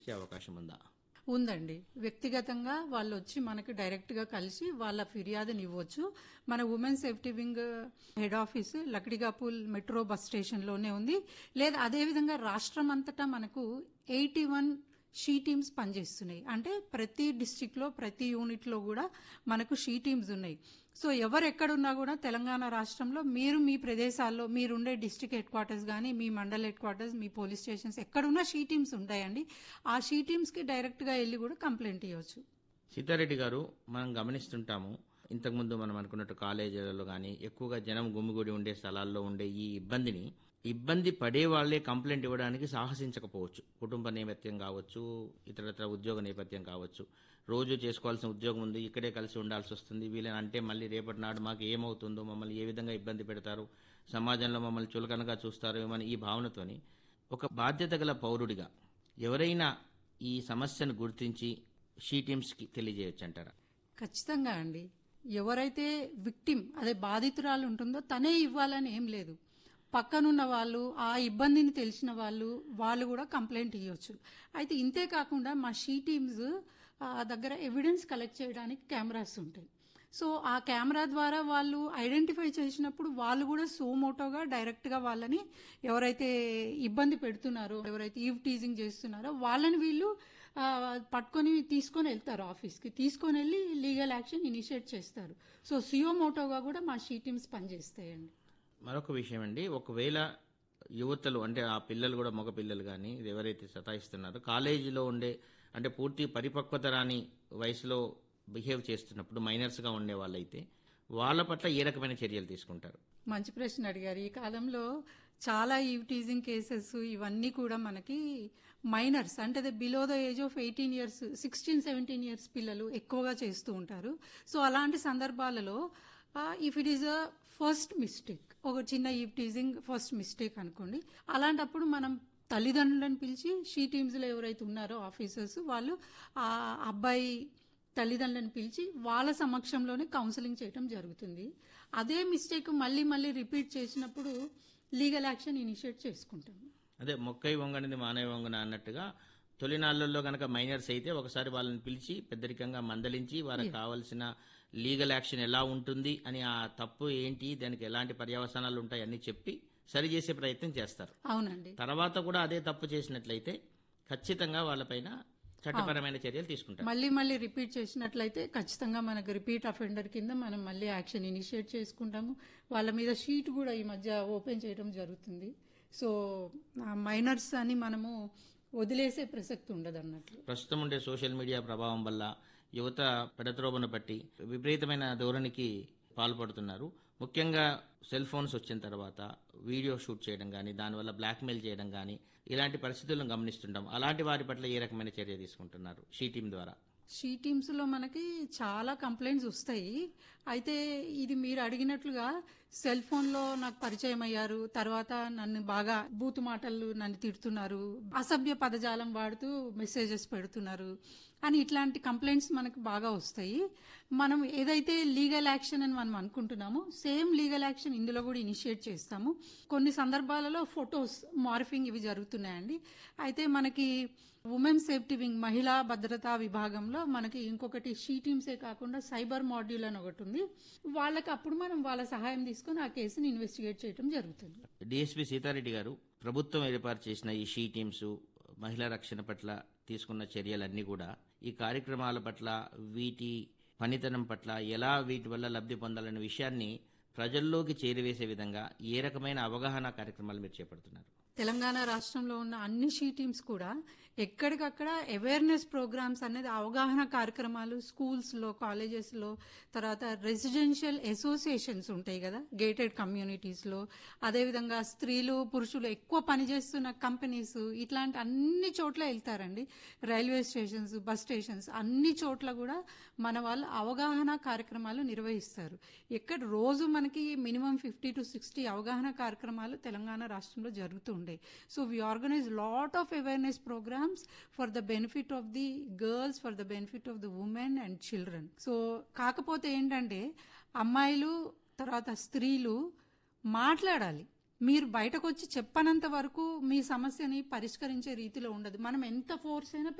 ఇచ్చే అవకాశం ఉందా ఉందండి వ్యక్తిగతంగా వాళ్ళు వచ్చి మనకి డైరెక్ట్ గా కలిసి వాళ్ళ ఫిర్యాదుని ఇవ్వచ్చు మన women safety wing head office Lakdikapul metro bus station లోనే ఉంది లేదా అదేవిధంగా రాష్ట్రం అంతటా మనకు ఎయిటీ వన్ షీ టీమ్స్ పనిచేస్తున్నాయి అంటే ప్రతి డిస్టిక్ లో ప్రతి యూనిట్ లో కూడా మనకు షీ టీమ్స్ ఉన్నాయి సో ఎవరు ఎక్కడున్నా కూడా తెలంగాణ రాష్ట్రంలో మీరు మీ ప్రదేశాల్లో మీరుండే డిస్టిక్ హెడ్ క్వార్టర్స్ కానీ మీ మండల్ హెడ్ క్వార్టర్స్ మీ పోలీస్ స్టేషన్స్ ఎక్కడున్నా షీ టీమ్స్ ఉంటాయండి ఆ షీ టీమ్స్ కి డైరెక్ట్ గా వెళ్ళి కూడా కంప్లైంట్ ఇవ్వచ్చు సీతారెడ్డి గారు మనం గమనిస్తుంటాము ఇంతకుముందు మనం అనుకున్నట్టు కాలేజీలలో కానీ ఎక్కువగా జనం గుమిగూడి ఉండే స్థలాల్లో ఉండే ఈ ఇబ్బందిని ఇబ్బంది పడే వాళ్ళే కంప్లైంట్ ఇవ్వడానికి సాహసించకపోవచ్చు కుటుంబ నేపథ్యం కావచ్చు ఇతరత్ర ఉద్యోగ నేపథ్యం కావచ్చు రోజు చేసుకోవాల్సిన ఉద్యోగం ఉంది ఇక్కడే కలిసి ఉండాల్సి వస్తుంది వీళ్ళని అంటే మళ్ళీ రేపటి నాడు మాకు ఏమవుతుందో మమ్మల్ని ఏ విధంగా ఇబ్బంది పెడతారు సమాజంలో మమ్మల్ని చులకనగా చూస్తారు ఏమని ఈ భావనతోని ఒక బాధ్యత గల పౌరుడిగా ఎవరైనా ఈ సమస్యను గుర్తించి షీ టీమ్స్కి తెలియజేయచ్చు అంటారా ఖచ్చితంగా అండి ఎవరైతే విక్టిమ్ అదే బాధితురాలు ఉంటుందో తనే ఇవ్వాలని ఏం లేదు పక్కనున్న వాళ్ళు ఆ ఇబ్బందిని తెలిసిన వాళ్ళు వాళ్ళు కూడా కంప్లైంట్ ఇవ్వచ్చు అయితే ఇంతే కాకుండా మా షీ టీమ్స్ దగ్గర ఎవిడెన్స్ కలెక్ట్ చేయడానికి కెమెరాస్ ఉంటాయి సో ఆ కెమెరా ద్వారా వాళ్ళు ఐడెంటిఫై చేసినప్పుడు వాళ్ళు కూడా సోమోటోగా డైరెక్ట్ గా వాళ్ళని ఎవరైతే ఇబ్బంది పెడుతున్నారో ఎవరైతే ఈవ్ టీజింగ్ చేస్తున్నారో వాళ్ళని వీళ్ళు ఆ, పట్టుకొని తీసుకొని వెళ్తారు ఆఫీస్కి తీసుకొని వెళ్ళి లీగల్ యాక్షన్ ఇనిషియేట్ చేస్తారు సో సియోమోటోగా కూడా మా షీ టీమ్స్ పనిచేస్తాయండి మరొక విషయం అండి ఒకవేళ యువతలు అంటే ఆ పిల్లలు కూడా మగ పిల్లలు కానీ ఎవరైతే సతాయిస్తున్నారో కాలేజీలో ఉండే అంటే పూర్తి పరిపక్వత రాని వయసులో బిహేవ్ చేస్తున్నప్పుడు మైనర్స్గా ఉండే వాళ్ళైతే వాళ్ళ పట్ల ఏ రకమైన చర్యలు తీసుకుంటారు మంచి ప్రశ్న అడిగారు ఈ కాలంలో చాలా ఈవ్ టీజింగ్ కేసెస్ ఇవన్నీ కూడా మనకి మైనర్స్ అంటే below the age of eighteen years sixteen seventeen years పిల్లలు ఎక్కువగా చేస్తూ ఉంటారు సో అలాంటి సందర్భాలలో if it is a first mistake ఒక చిన్న ఈవ్ టీజింగ్ ఫస్ట్ మిస్టేక్ అనుకోండి అలాంటప్పుడు మనం తల్లిదండ్రులను పిలిచి షీ టీమ్స్ లో ఎవరైతే ఉన్నారో ఆఫీసర్స్ వాళ్ళు ఆ అబ్బాయి తల్లిదండ్రులను పిలిచి వాళ్ళ సమక్షంలోనే కౌన్సిలింగ్ చేయడం జరుగుతుంది అదే మిస్టేక్ మళ్ళీ మళ్ళీ రిపీట్ చేసినప్పుడు లీగల్ యాక్షన్ ఇనిషియేట్ చేసుకుంటాం అదే మొక్కై వంగనిది మానవ వంగన అన్నట్టుగా తొలినాళ్లలో గనక మైనర్స్ అయితే ఒకసారి వాళ్ళని పిలిచి పెద్దరికంగా మందలించి వారికి కావాల్సిన లీగల్ యాక్షన్ ఎలా ఉంటుంది అని ఆ తప్పు ఏంటి దానికి ఎలాంటి పర్యవసానాలు ఉంటాయి అన్ని చెప్పి సరిచేసే ప్రయత్నం చేస్తారు అవునండి తర్వాత కూడా అదే తప్పు చేసినట్లయితే ఖచ్చితంగా వాళ్ళపైన చట్టపరమైన చర్యలు తీసుకుంటారు మళ్ళీ మళ్ళీ రిపీట్ చేసినట్లయితే ఖచ్చితంగా మనకు రిపీట్ అఫెండర్ కింద మనం మళ్ళీ యాక్షన్ ఇనిషియేట్ చేసుకుంటాము వాళ్ళ మీద షీట్ కూడా ఈ మధ్య ఓపెన్ చేయడం జరుగుతుంది సో మైనర్స్ అని మనము వదిలేసే ప్రసక్తి ఉండదు అన్నట్లు ప్రస్తుతం ఉండే సోషల్ మీడియా ప్రభావం వల్ల యువత పెడత్రోబను బట్టి విపరీతమైన ధోరణికి పాల్పడుతున్నారు ముఖ్యంగా సెల్ ఫోన్స్ వచ్చిన తర్వాత వీడియో షూట్ చేయడం కానీ దానివల్ల బ్లాక్మెయిల్ చేయడం కానీ ఇలాంటి పరిస్థితులను గమనిస్తుంటాం అలాంటి వారి పట్ల ఏ రకమైన చర్య తీసుకుంటున్నారు షీ టీం ద్వారా షీ టీమ్స్ లో మనకి చాలా కంప్లైంట్స్ వస్తాయి అయితే ఇది మీరు అడిగినట్లుగా సెల్ ఫోన్ లో నాకు పరిచయం అయ్యారు తర్వాత నన్ను బాగా బూతు మాటలు నన్ను తిడుతున్నారు అసభ్య పదజాలం వాడుతూ మెసేజెస్ పెడుతున్నారు అని ఇట్లాంటి కంప్లైంట్స్ మనకు బాగా వస్తాయి మనం ఏదైతే లీగల్ యాక్షన్ అని మనం అనుకుంటున్నామో సేమ్ లీగల్ యాక్షన్ ఇందులో కూడా ఇనిషియేట్ చేస్తాము కొన్ని సందర్భాలలో ఫొటోస్ మార్ఫింగ్ ఇవి జరుగుతున్నాయండి అయితే మనకి ఉమెన్ సేఫ్టీ వింగ్ మహిళా భద్రతా విభాగంలో మనకి ఇంకొకటి షీ టీమ్సే కాకుండా సైబర్ మాడ్యూల్ అని ఒకటి ఉంది వాళ్ళకి అప్పుడు మనం వాళ్ళ సహాయం తీసుకొని ఆ కేసుని ఇన్వెస్టిగేట్ చేయడం జరుగుతుంది డిఎస్పీ సీతారెడ్డి గారు ప్రభుత్వం ఏర్పాటు చేసిన ఈ షీ టీమ్స్ మహిళా రక్షణ పట్ల తీసుకున్న చర్యలన్నీ కూడా ఈ కార్యక్రమాల పట్ల వీటి పనితనం పట్ల ఎలా వీటి వల్ల లబ్ధి పొందాలనే విషయాన్ని ప్రజల్లోకి చేరవేసే విధంగా ఏ రకమైన అవగాహన కార్యక్రమాలు మీరు చేపడుతున్నారు తెలంగాణ రాష్ట్రంలో ఉన్న అన్ని షీ టీమ్స్ కూడా ఎక్కడికక్కడ అవేర్నెస్ ప్రోగ్రామ్స్ అనేది అవగాహన కార్యక్రమాలు స్కూల్స్ లో కాలేజెస్ లో తర్వాత రెసిడెన్షియల్ అసోసియేషన్స్ ఉంటాయి కదా గేటెడ్ కమ్యూనిటీస్ లో అదేవిధంగా స్త్రీలు పురుషులు ఎక్కువ పనిచేస్తున్న కంపెనీస్ ఇట్లాంటి అన్ని చోట్ల వెళ్తారండి రైల్వే స్టేషన్స్ బస్ స్టేషన్స్ అన్ని చోట్ల కూడా మన వాళ్ళు అవగాహన కార్యక్రమాలు నిర్వహిస్తారు ఎక్కడ రోజు మనకి మినిమం ఫిఫ్టీ టు సిక్స్టీ అవగాహన కార్యక్రమాలు తెలంగాణ రాష్ట్రంలో జరుగుతూ ఉండే so we organise lot of awareness programmes for the benefit of the girls for the benefit of the women and children so కాకపోతే ఏంటంటే అమ్మాయిలు తర్వాత స్త్రీలు మాట్లాడాలి మీరు బయటకు వచ్చి చెప్పనంత వరకు మీ సమస్యని పరిష్కరించే రీతిలో ఉండదు మనం ఎంత ఫోర్స్ అయినా